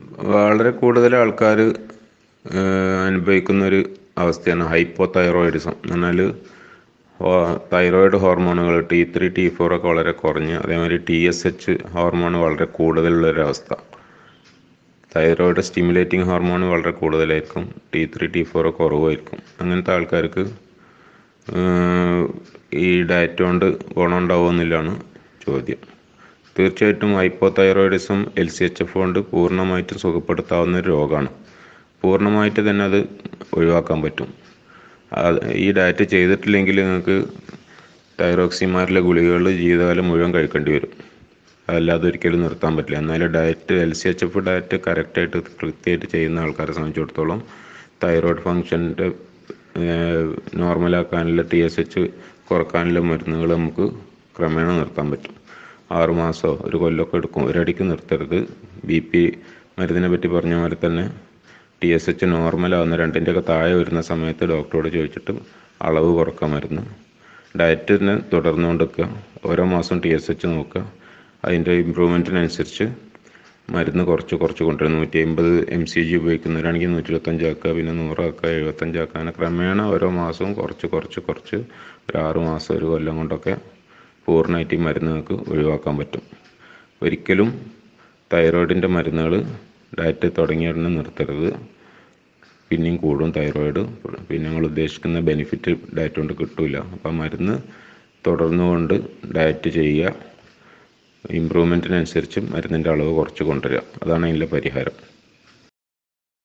വളരെ കൂടുതൽ ആൾക്കാർ അനുഭവിക്കുന്ന ഒരു അവസ്ഥയാണ് ഹൈപ്പോ തൈറോയിഡിസം എന്ന് പറഞ്ഞാൽ തൈറോയിഡ് ഹോർമോണുകൾ ടി ത്രീ ടി ഫോർ ഒക്കെ വളരെ കുറഞ്ഞ് അതേമാതിരി ടി എസ് എച്ച് ഹോർമോൺ വളരെ കൂടുതലുള്ളൊരവസ്ഥ തൈറോയിഡ് സ്റ്റിമുലേറ്റിംഗ് ഹോർമോൺ വളരെ കൂടുതലായിരിക്കും ടി ത്രീ ടി ഫോർ കുറവായിരിക്കും അങ്ങനത്തെ ആൾക്കാർക്ക് ഈ ഡയറ്റ് കൊണ്ട് ഗുണം ഉണ്ടാവുമെന്നില്ലാണ് ചോദ്യം തീർച്ചയായിട്ടും hypothyroidism L C H F കൊണ്ട് പൂർണ്ണമായിട്ടും സുഖപ്പെടുത്താവുന്ന ഒരു രോഗമാണ് പൂർണ്ണമായിട്ട് തന്നെ അത് ഒഴിവാക്കാൻ പറ്റും ഈ ഡയറ്റ് ചെയ്തിട്ടില്ലെങ്കിൽ നിങ്ങൾക്ക് തൈറോക്സിമാരിലെ ഗുളികകൾ ജീവിതകാലം മുഴുവൻ കഴിക്കേണ്ടി വരും അതല്ലാതെ ഒരിക്കലും നിർത്താൻ പറ്റില്ല എന്നാലും diet L C H F diet കറക്റ്റായിട്ട് കൃത്യമായിട്ട് ചെയ്യുന്ന ആൾക്കാരെ സംബന്ധിച്ചിടത്തോളം തൈറോയ്ഡ് ഫങ്ഷൻ്റെ നോർമലാക്കാനുള്ള ടി എസ് എച്ച് കുറക്കാനുള്ള മരുന്നുകൾ നമുക്ക് ക്രമേണ നിർത്താൻ പറ്റും ആറ് മാസമോ ഒരു കൊല്ലമൊക്കെ എടുക്കും ഒരടിക്ക് നിർത്തരുത് ബി പി മരുന്നിനെ പറ്റി പറഞ്ഞ പോലെ തന്നെ ടി എസ് എച്ച് നോർമലാവുന്ന രണ്ടിൻ്റെയൊക്കെ താഴെ വരുന്ന സമയത്ത് ഡോക്ടറോട് ചോദിച്ചിട്ട് അളവ് കുറക്കാൻ മരുന്ന് ഡയറ്റിന് തുടർന്നുകൊണ്ട് വെക്കുക ഓരോ മാസം ടി എസ് എച്ച് നോക്കുക അതിൻ്റെ ഇമ്പ്രൂവ്മെൻറ്റിനനുസരിച്ച് മരുന്ന് കുറച്ച് കുറച്ച് കൊണ്ടുവരും നൂറ്റി അമ്പത് എം സി ജി ഉപയോഗിക്കുന്നവരാണെങ്കിൽ നൂറ്റി ഇരുപത്തഞ്ചാക്കുക പിന്നെ നൂറാക്കുക എഴുപത്തഞ്ചാക്കുക അങ്ങനെ ക്രമേണ ഓരോ മാസവും കുറച്ച് കുറച്ച് കുറച്ച് ഒരു ആറ് മാസം ഒരു കൊല്ലം കൊണ്ടൊക്കെ പൂർണ്ണമായിട്ട് ഈ മരുന്നുകൾക്ക് ഒഴിവാക്കാൻ പറ്റും ഒരിക്കലും തൈറോയിഡിൻ്റെ മരുന്നുകൾ ഡയറ്റ് തുടങ്ങിയ ഉടനെ നിർത്തരുത് പിന്നെയും കൂടും തൈറോയിഡ് പിന്നെ നിങ്ങൾ ഉദ്ദേശിക്കുന്ന ബെനിഫിറ്റ് ഡയറ്റ് കൊണ്ട് കിട്ടില്ല അപ്പം മരുന്ന് തുടർന്നുകൊണ്ട് ഡയറ്റ് ചെയ്യുക ഇമ്പ്രൂവ്മെൻറ്റിനനുസരിച്ച് മരുന്നിൻ്റെ അളവ് കുറച്ച് കൊണ്ടുവരിക അതാണ് അതിൻ്റെ പരിഹാരം